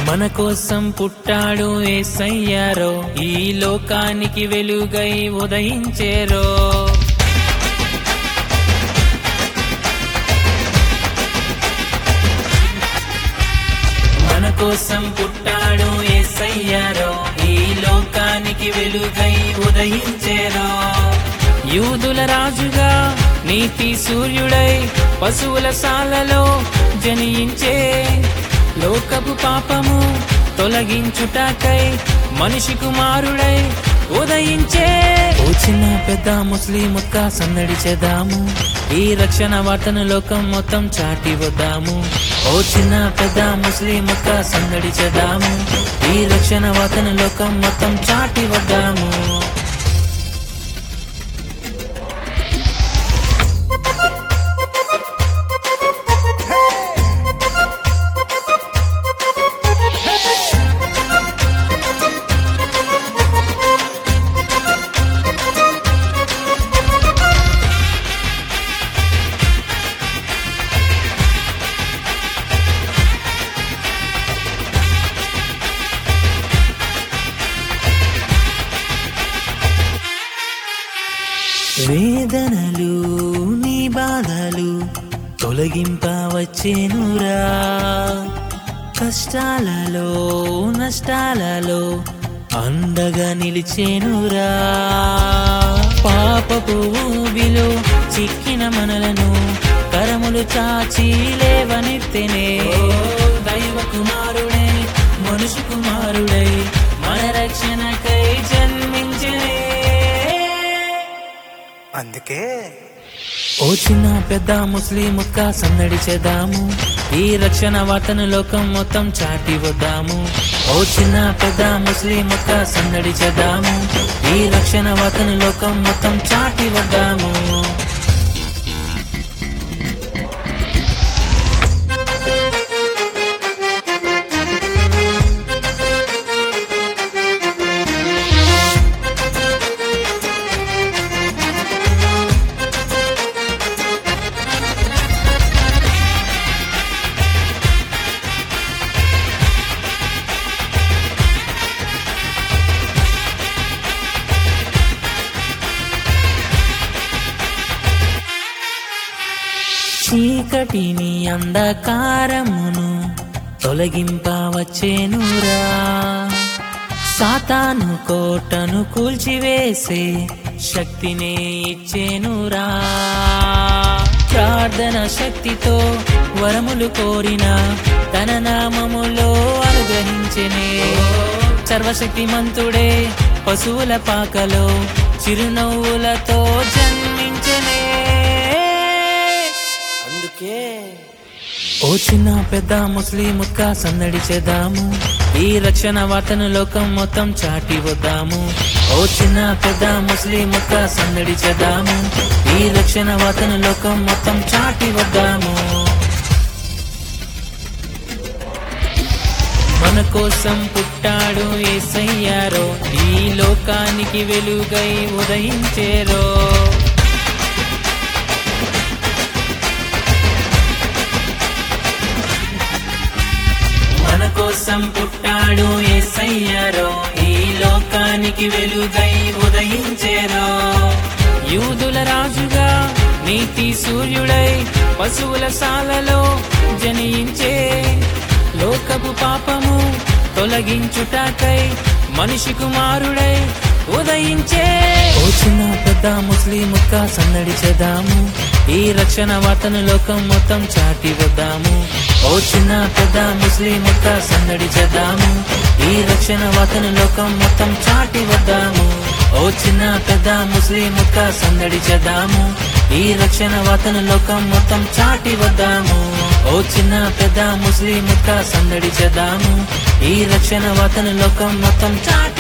మన కోసం పుట్టాడు ఏసయ్యారో ఈ లోకానికి వెలుగై ఉదయించేరో మన కోసం పుట్టాడు ఏసయ్యారో ఈ లోకానికి వెలుగై ఉదయించేరో యూదుల రాజుగా నీతి సూర్యుడై పశువుల సాలలో జనించే లోకపు పాపము తొలగించుటకై మనిషి కుమారుడై ఉదయించే ఓ చిన్న పెద్ద ముస్లిం ముక్క సందడి చేద్దాము ఈ రక్షణ వార్తను లోకం మొత్తం చాటి వద్దాము ఓ చిన్న పెద్ద ముస్లిం ముక్క సందడి చేద్దాము ఈ రక్షణ వార్తను లోకం మొత్తం చాటి వద్దాము వేదనలు నీ బాధలు తొలగింపవచ్చేనురా కష్టాలలో నష్టాలలో అండగా నిలిచేనురా పాపపు ఊబిలో చిక్కిన మనలను కరములు చాచి లేవనెత్తెనే దైవ కుమారుడే మనుషు కుమారుడై మన రక్షణకై జన్మించనే అందుకే ఓ చిన్న పెద్ద ముస్లిం ముక్క సందడి చేద్దాము ఈ రక్షణ వార్తను లోకం మొత్తం చాటి వద్దాము ఓ చిన్న పెద్ద ముస్లిం ముక్క సందడి చేద్దాము ఈ రక్షణ వార్తను లోకం మొత్తం చాటి వద్దాము చీకటిని అంధకారమును తొలగింపవచ్చేనురా సాతాను కోటను కూల్చివేసే శక్తినే ఇచ్చేనురా ప్రార్థన శక్తితో వరములు కోరిన తన నామములో అనుగ్రహించెనే సర్వశక్తిమంతుడే పశువుల పాకలో చిరునవ్వులతో జన్మించెనే అందుకే ఓ చిన్న పెద్ద ముస్లిం ముక్క సందడి చేద్దాము ఈ రక్షణ వార్తను లోకం మొత్తం చాటి వద్దాము ఓ చిన్న పెద్ద ముస్లిం ముక్క సందడి చేద్దాము ఈ రక్షణ వార్తను లోకం మొత్తం చాటి వద్దాము మన కోసం పుట్టాడు ఏసయ్యారో ఈ లోకానికి వెలుగై ఉదయించేరో మన కోసం పుట్టాడు ఏసయ్యారో ఈ లోకానికి వెలుగై ఉదయించేరో యూదుల రాజుగా నీతి సూర్యుడై పశువుల సాలలో జనించే లోకపు పాపము తొలగించుటకై మనిషి కుమారుడై ఉదయించే ఓ చిన్న పెద్ద ముస్లిం ముక్క సందడి చేద్దాము ఈ రక్షణ వార్తను లోకం మొత్తం చాటి వద్దాము ఓ చిన్న పెద్ద ముస్లిం ముక్క సందడి చేద్దాము ఈ రక్షణ వార్తను లోకం మొత్తం చాటి వద్దాము ఓ చిన్న పెద్ద ముస్లిం ముక్క సందడి చేద్దాము ఈ రక్షణ వార్తను లోకం మొత్తం చాటి వద్దాము ఓ చిన్న పెద్ద ముస్లిం ముక్క సందడి చేద్దాము ఈ రక్షణ వార్తను లోకం మొత్తం చాటి